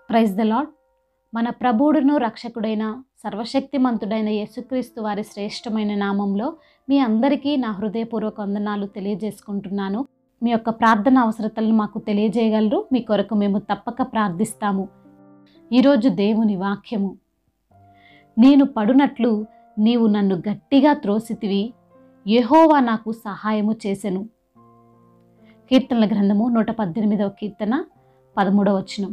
praise the lord మన ప్రభువుడును రక్షకుడైన సర్వశక్తిమంతుడైన యేసుక్రీస్తు వారి శ్రేష్టమైన నామంలో మీ అందరికీ నా హృదయపూర్వక వందనాలు తెలియజేసుకుంటున్నాను మీ యొక్క ప్రార్థన అవసరతలను మాకు తెలియజేయగలరు మీ కొరకు మేము తప్పక ప్రార్థిస్తాము ఈరోజు దేవుని వాక్యము నేను పడునట్లు నీవు నన్ను గట్టిగా త్రోసితివి యెహోవా నాకు సహాయము చేసెను కీర్తనల గ్రంథము నూట పద్దెనిమిదవ కీర్తన పదమూడవ వచనం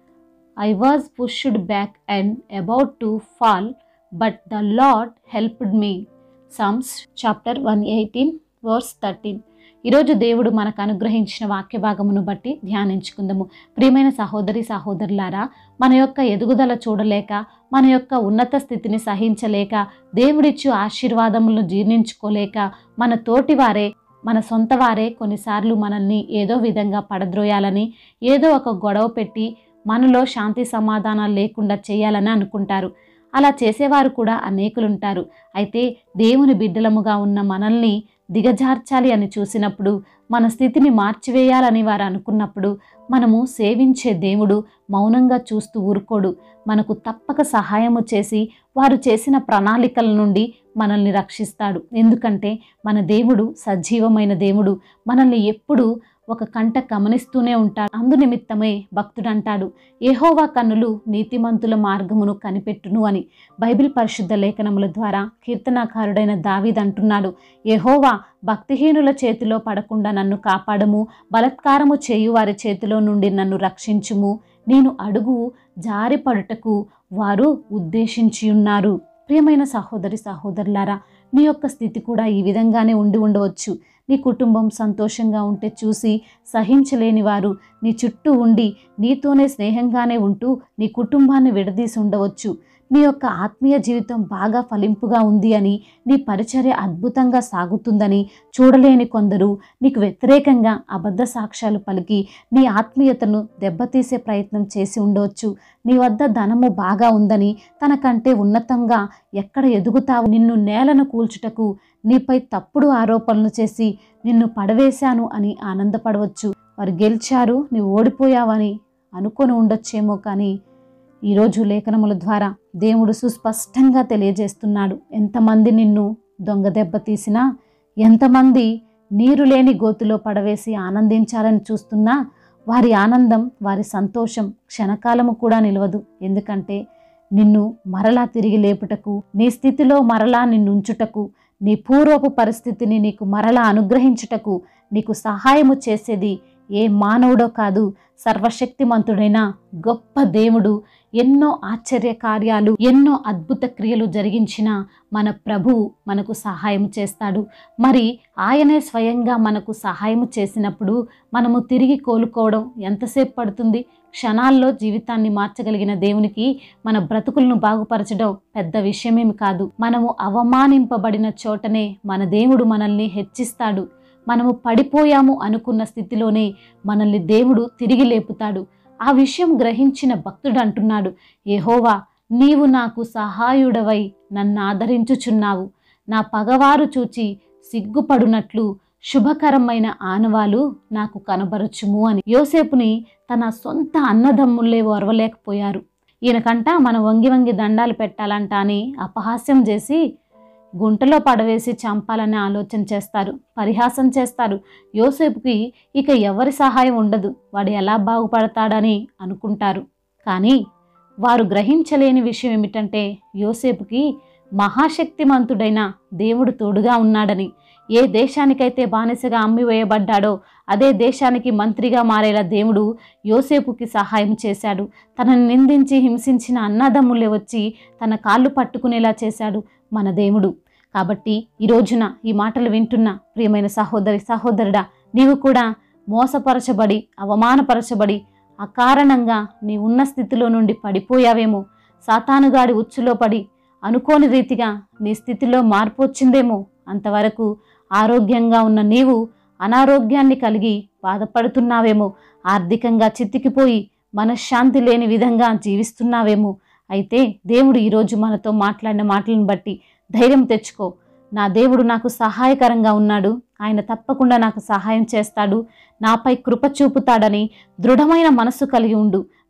I was pushed back and about to fall but the Lord helped me Psalms chapter one eighteen verse thirteen ఈరోజు దేవుడు మనకు అనుగ్రహించిన వాక్య భాగమును బట్టి ధ్యానించుకుందాము ప్రియమైన సహోదరి సహోదరులారా మన యొక్క ఎదుగుదల చూడలేక మన యొక్క ఉన్నత స్థితిని సహించలేక దేవుడిచ్చు ఆశీర్వాదములను జీర్ణించుకోలేక మన తోటివారే మన సొంత వారే కొన్నిసార్లు మనల్ని ఏదో విధంగా పడద్రోయాలని ఏదో ఒక గొడవ పెట్టి మనలో శాంతి సమాధానాలు లేకుండా చేయాలని అనుకుంటారు అలా చేసేవారు కూడా అనేకులుంటారు అయితే దేవుని బిడ్డలముగా ఉన్న మనల్ని దిగజార్చాలి అని చూసినప్పుడు మన స్థితిని మార్చివేయాలని వారు అనుకున్నప్పుడు మనము సేవించే దేవుడు మౌనంగా చూస్తూ ఊరుకోడు మనకు తప్పక సహాయము చేసి వారు చేసిన ప్రణాళికల నుండి మనల్ని రక్షిస్తాడు ఎందుకంటే మన దేవుడు సజీవమైన దేవుడు మనల్ని ఎప్పుడు ఒక కంట గమనిస్తూనే ఉంటాడు అందు నిమిత్తమే భక్తుడంటాడు ఏహోవా కన్నులు నీతిమంతుల మార్గమును కనిపెట్టును అని బైబిల్ పరిశుద్ధ లేఖనముల ద్వారా కీర్తనాకారుడైన దావీద్ అంటున్నాడు ఏహోవా భక్తిహీనుల చేతిలో పడకుండా నన్ను కాపాడము బలత్కారము చేయు వారి చేతిలో నుండి నన్ను రక్షించుము నేను అడుగు జారిపడుటకు వారు ఉద్దేశించి ఉన్నారు ప్రియమైన సహోదరి సహోదరులారా నీ యొక్క స్థితి కూడా ఈ విధంగానే ఉండి ఉండవచ్చు నీ కుటుంబం సంతోషంగా ఉంటే చూసి సహించలేని వారు నీ చుట్టూ ఉండి నీతోనే స్నేహంగానే ఉంటూ నీ కుటుంబాన్ని విడదీసి ఉండవచ్చు నీ యొక్క ఆత్మీయ జీవితం బాగా ఫలింపుగా ఉంది అని నీ పరిచర్య అద్భుతంగా సాగుతుందని చూడలేని కొందరు నీకు వ్యతిరేకంగా అబద్ధ సాక్ష్యాలు పలికి నీ ఆత్మీయతను దెబ్బతీసే ప్రయత్నం చేసి ఉండవచ్చు నీ వద్ద ధనము బాగా ఉందని తనకంటే ఉన్నతంగా ఎక్కడ ఎదుగుతావు నిన్ను నేలను కూల్చుటకు నీపై తప్పుడు ఆరోపణలు చేసి నిన్ను పడవేశాను అని ఆనందపడవచ్చు వారు గెలిచారు నీవు ఓడిపోయావని అనుకొని ఉండొచ్చేమో కానీ ఈరోజు లేఖనముల ద్వారా దేవుడు సుస్పష్టంగా తెలియజేస్తున్నాడు ఎంతమంది నిన్ను దొంగ దెబ్బ తీసినా ఎంతమంది నీరు లేని గోతులో పడవేసి ఆనందించాలని చూస్తున్నా వారి ఆనందం వారి సంతోషం క్షణకాలము కూడా నిలవదు ఎందుకంటే నిన్ను మరలా తిరిగి లేపుటకు నీ స్థితిలో మరలా నిన్నుంచుటకు నీ పూర్వపు పరిస్థితిని నీకు మరలా అనుగ్రహించుటకు నీకు సహాయము చేసేది ఏ మానవుడో కాదు సర్వశక్తిమంతుడైన గొప్ప దేవుడు ఎన్నో ఆశ్చర్య కార్యాలు ఎన్నో అద్భుత క్రియలు జరిగించిన మన ప్రభు మనకు సహాయం చేస్తాడు మరి ఆయనే స్వయంగా మనకు సహాయం చేసినప్పుడు మనము తిరిగి కోలుకోవడం ఎంతసేపు పడుతుంది క్షణాల్లో జీవితాన్ని మార్చగలిగిన దేవునికి మన బ్రతుకులను బాగుపరచడం పెద్ద విషయమేమి కాదు మనము అవమానింపబడిన చోటనే మన దేవుడు మనల్ని హెచ్చిస్తాడు మనము పడిపోయాము అనుకున్న స్థితిలోనే మనల్ని దేవుడు తిరిగి లేపుతాడు ఆ విషయం గ్రహించిన భక్తుడు అంటున్నాడు ఏహోవా నీవు నాకు సహాయుడవై నన్ను ఆదరించుచున్నావు నా పగవారు చూచి సిగ్గుపడునట్లు శుభకరమైన ఆనవాలు నాకు కనబరచుము అని యోసేపుని తన సొంత అన్నదమ్ముల్లే ఓర్వలేకపోయారు ఈయనకంట మనం వంగి వంగి దండాలు పెట్టాలంట అని అపహాస్యం చేసి గుంటలో పడవేసి చంపాలని ఆలోచన చేస్తారు పరిహాసం చేస్తారు యోసేపుకి ఇక ఎవరి సహాయం ఉండదు వాడు ఎలా బాగుపడతాడని అనుకుంటారు కానీ వారు గ్రహించలేని విషయం ఏమిటంటే యోసేపుకి మహాశక్తిమంతుడైన దేవుడు తోడుగా ఉన్నాడని ఏ దేశానికైతే బానిసగా అమ్మివేయబడ్డాడో అదే దేశానికి మంత్రిగా మారేలా దేవుడు యోసేపుకి సహాయం చేశాడు తనను నిందించి హింసించిన అన్నదమ్ములే వచ్చి తన కాళ్ళు పట్టుకునేలా చేశాడు మన దేవుడు కాబట్టి ఈ రోజున ఈ మాటలు వింటున్న ప్రియమైన సహోదరి సహోదరుడా నీవు కూడా మోసపరచబడి అవమానపరచబడి అకారణంగా నీ ఉన్న స్థితిలో నుండి పడిపోయావేమో సాతానుగాడి ఉచ్చులో పడి అనుకోని రీతిగా నీ స్థితిలో మార్పు వచ్చిందేమో అంతవరకు ఆరోగ్యంగా ఉన్న నీవు అనారోగ్యాన్ని కలిగి బాధపడుతున్నావేమో ఆర్థికంగా చితికిపోయి మనశ్శాంతి లేని విధంగా జీవిస్తున్నావేమో అయితే దేవుడు ఈరోజు మనతో మాట్లాడిన మాటలను బట్టి ధైర్యం తెచ్చుకో నా దేవుడు నాకు సహాయకరంగా ఉన్నాడు ఆయన తప్పకుండా నాకు సహాయం చేస్తాడు నాపై కృప చూపుతాడని దృఢమైన మనస్సు కలిగి ఉండు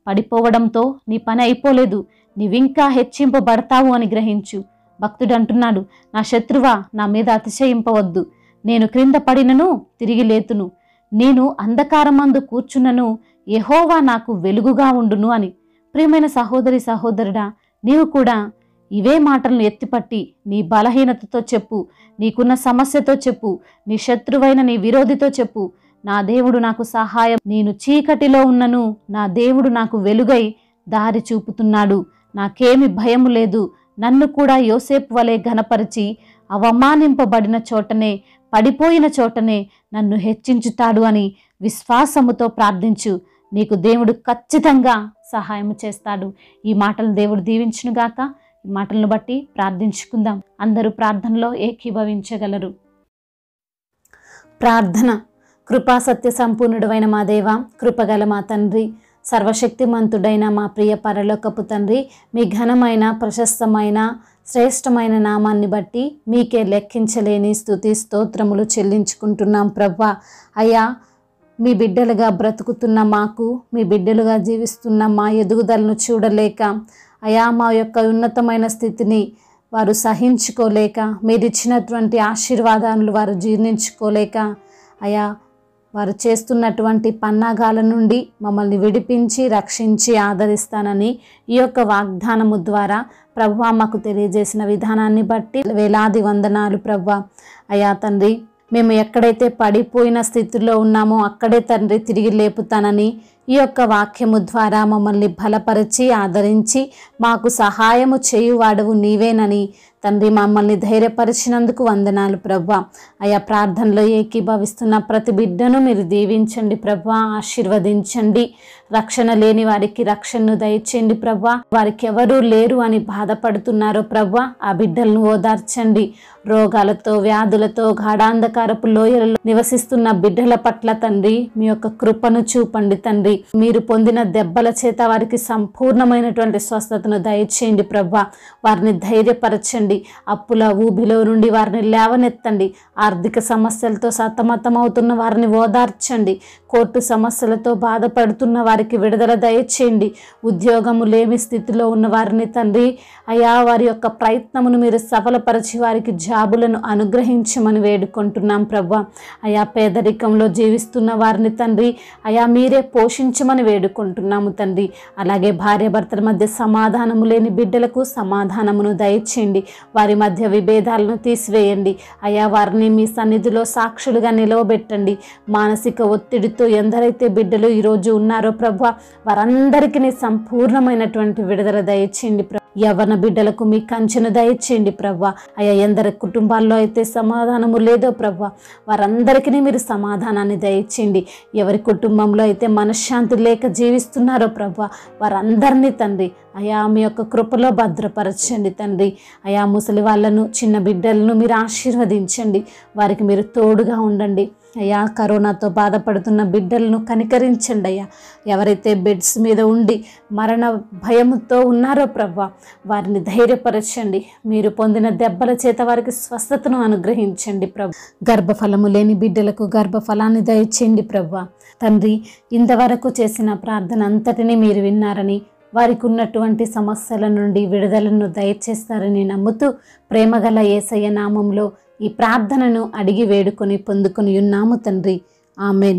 పడిపోవడంతో నీ పని అయిపోలేదు నీవింకా హెచ్చింపబడతావు అని గ్రహించు భక్తుడు అంటున్నాడు నా శత్రువా నా మీద అతిశయింపవద్దు నేను క్రింద పడినను తిరిగి లేతును నేను అంధకారమందు కూర్చున్నను యెహోవా నాకు వెలుగుగా ఉండును అని ప్రియమైన సహోదరి సహోదరుడా నీవు కూడా ఇవే మాటలను ఎత్తిపట్టి నీ బలహీనతతో చెప్పు నీకున్న సమస్యతో చెప్పు నీ శత్రువైన నీ విరోధితో చెప్పు నా దేవుడు నాకు సహాయం నేను చీకటిలో ఉన్నను నా దేవుడు నాకు వెలుగై దారి చూపుతున్నాడు నాకేమి భయము లేదు నన్ను కూడా యోసేపు వలె ఘనపరిచి అవమానింపబడిన చోటనే పడిపోయిన చోటనే నన్ను హెచ్చించుతాడు అని విశ్వాసముతో ప్రార్థించు నీకు దేవుడు ఖచ్చితంగా సహాయం చేస్తాడు ఈ మాటలు దేవుడు దీవించునుగాక ఈ మాటలను బట్టి ప్రార్థించుకుందాం అందరూ ప్రార్థనలో ఏకీభవించగలరు ప్రార్థన కృపా సత్య సంపూర్ణుడైన మా దేవ కృపగల మా తండ్రి సర్వశక్తిమంతుడైన మా ప్రియ పరలోకపు తండ్రి మీ ఘనమైన ప్రశస్తమైన శ్రేష్టమైన నామాన్ని బట్టి మీకే లెక్కించలేని స్థుతి స్తోత్రములు చెల్లించుకుంటున్నాం ప్రవ్వా అయ్యా మీ బిడ్డలుగా బ్రతుకుతున్న మాకు మీ బిడ్డలుగా జీవిస్తున్న మా ఎదుగుదలను చూడలేక అయా మా యొక్క ఉన్నతమైన స్థితిని వారు సహించుకోలేక మీరు ఇచ్చినటువంటి ఆశీర్వాదాలు వారు జీర్ణించుకోలేక అయా వారు చేస్తున్నటువంటి పన్నాగాల నుండి మమ్మల్ని విడిపించి రక్షించి ఆదరిస్తానని ఈ యొక్క వాగ్దానము ద్వారా ప్రభు మాకు తెలియజేసిన విధానాన్ని బట్టి వేలాది వందనాలు ప్రభు అయా తండ్రి మేము ఎక్కడైతే పడిపోయిన స్థితిలో ఉన్నామో అక్కడే తండ్రి తిరిగి లేపుతానని ఈ యొక్క వాక్యము ద్వారా మమ్మల్ని బలపరిచి ఆదరించి మాకు సహాయము చేయువాడవు నీవేనని తండ్రి మమ్మల్ని ధైర్యపరిచినందుకు వందనాలు ప్రభా అయా ప్రార్థనలో ఏకీభవిస్తున్న ప్రతి బిడ్డను మీరు దీవించండి ప్రభా ఆశీర్వదించండి రక్షణ లేని వారికి రక్షణను దయచేయండి ప్రభా వారికి ఎవరూ లేరు అని బాధపడుతున్నారో ప్రభా ఆ బిడ్డలను ఓదార్చండి రోగాలతో వ్యాధులతో గాఢాంధకారపు లోయలలో నివసిస్తున్న బిడ్డల పట్ల తండ్రి మీ యొక్క కృపను చూపండి తండ్రి మీరు పొందిన దెబ్బల చేత వారికి సంపూర్ణమైనటువంటి స్వస్థతను దయచేయండి ప్రభా వారిని ధైర్యపరచండి అప్పుల ఊబిలో నుండి వారిని లేవనెత్తండి ఆర్థిక సమస్యలతో సతమతమవుతున్న వారిని ఓదార్చండి కోర్టు సమస్యలతో బాధపడుతున్న వారికి విడుదల దయచేయండి ఉద్యోగము లేని స్థితిలో ఉన్న వారిని తండ్రి అయా వారి యొక్క ప్రయత్నమును మీరు సఫలపరిచి వారికి జాబులను అనుగ్రహించమని వేడుకుంటున్నాం ప్రభా అయా పేదరికంలో జీవిస్తున్న వారిని తండ్రి అయా మీరే పోషించమని వేడుకుంటున్నాము తండ్రి అలాగే భార్యాభర్తల మధ్య సమాధానము లేని బిడ్డలకు సమాధానమును దయచేయండి వారి మధ్య విభేదాలను తీసివేయండి అయా వారిని మీ సన్నిధిలో సాక్షులుగా నిలవబెట్టండి మానసిక ఒత్తిడితో ఎందరైతే బిడ్డలు ఈరోజు ఉన్నారో ప్రభా వారందరికీ నీ సంపూర్ణమైనటువంటి విడుదల దయచేయండి ప్రభు యవ్వన బిడ్డలకు మీ కంచెను దయచేయండి ప్రభా అయ్యా ఎందరి కుటుంబాల్లో అయితే సమాధానము లేదో ప్రభా వారందరికీ మీరు సమాధానాన్ని దయచేయండి ఎవరి కుటుంబంలో అయితే మనశ్శాంతి లేక జీవిస్తున్నారో ప్రభా వారందరినీ తండ్రి అయా మీ యొక్క కృపలో భద్రపరచండి తండ్రి అయా ముసలి వాళ్ళను చిన్న బిడ్డలను మీరు ఆశీర్వదించండి వారికి మీరు తోడుగా ఉండండి అయ్యా కరోనాతో బాధపడుతున్న బిడ్డలను కనికరించండి అయ్యా ఎవరైతే బెడ్స్ మీద ఉండి మరణ భయముతో ఉన్నారో ప్రభా వారిని ధైర్యపరచండి మీరు పొందిన దెబ్బల చేత వారికి స్వస్థతను అనుగ్రహించండి ప్రభు గర్భఫలము లేని బిడ్డలకు గర్భఫలాన్ని దయచేయండి ప్రభా తండ్రి ఇంతవరకు చేసిన ప్రార్థన అంతటినీ మీరు విన్నారని వారికి ఉన్నటువంటి సమస్యల నుండి విడుదలను దయచేస్తారని నమ్ముతూ ప్రేమగల ఏసయ్య నామంలో ఈ ప్రార్థనను అడిగి వేడుకొని పొందుకొని ఉన్నాము తండ్రి ఆమెన్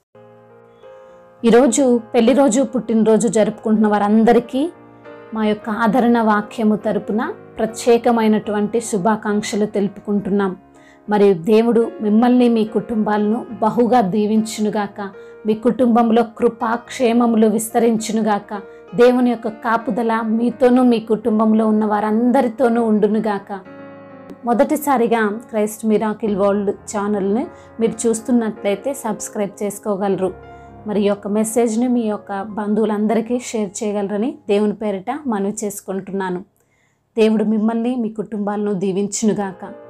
ఈరోజు పెళ్లి రోజు పుట్టినరోజు జరుపుకుంటున్న వారందరికీ మా యొక్క ఆదరణ వాక్యము తరపున ప్రత్యేకమైనటువంటి శుభాకాంక్షలు తెలుపుకుంటున్నాం మరి దేవుడు మిమ్మల్ని మీ కుటుంబాలను బహుగా దీవించునుగాక మీ కుటుంబంలో కృపా క్షేమములు విస్తరించునుగాక దేవుని యొక్క కాపుదల మీతోనూ మీ కుటుంబంలో ఉన్న వారందరితోనూ ఉండునుగాక మొదటిసారిగా క్రైస్ట్ మిరాకిల్ వరల్డ్ ఛానల్ని మీరు చూస్తున్నట్లయితే సబ్స్క్రైబ్ చేసుకోగలరు మరి ఈ యొక్క మెసేజ్ని మీ యొక్క బంధువులందరికీ షేర్ చేయగలరని దేవుని పేరిట మనవి చేసుకుంటున్నాను దేవుడు మిమ్మల్ని మీ కుటుంబాలను దీవించునుగాక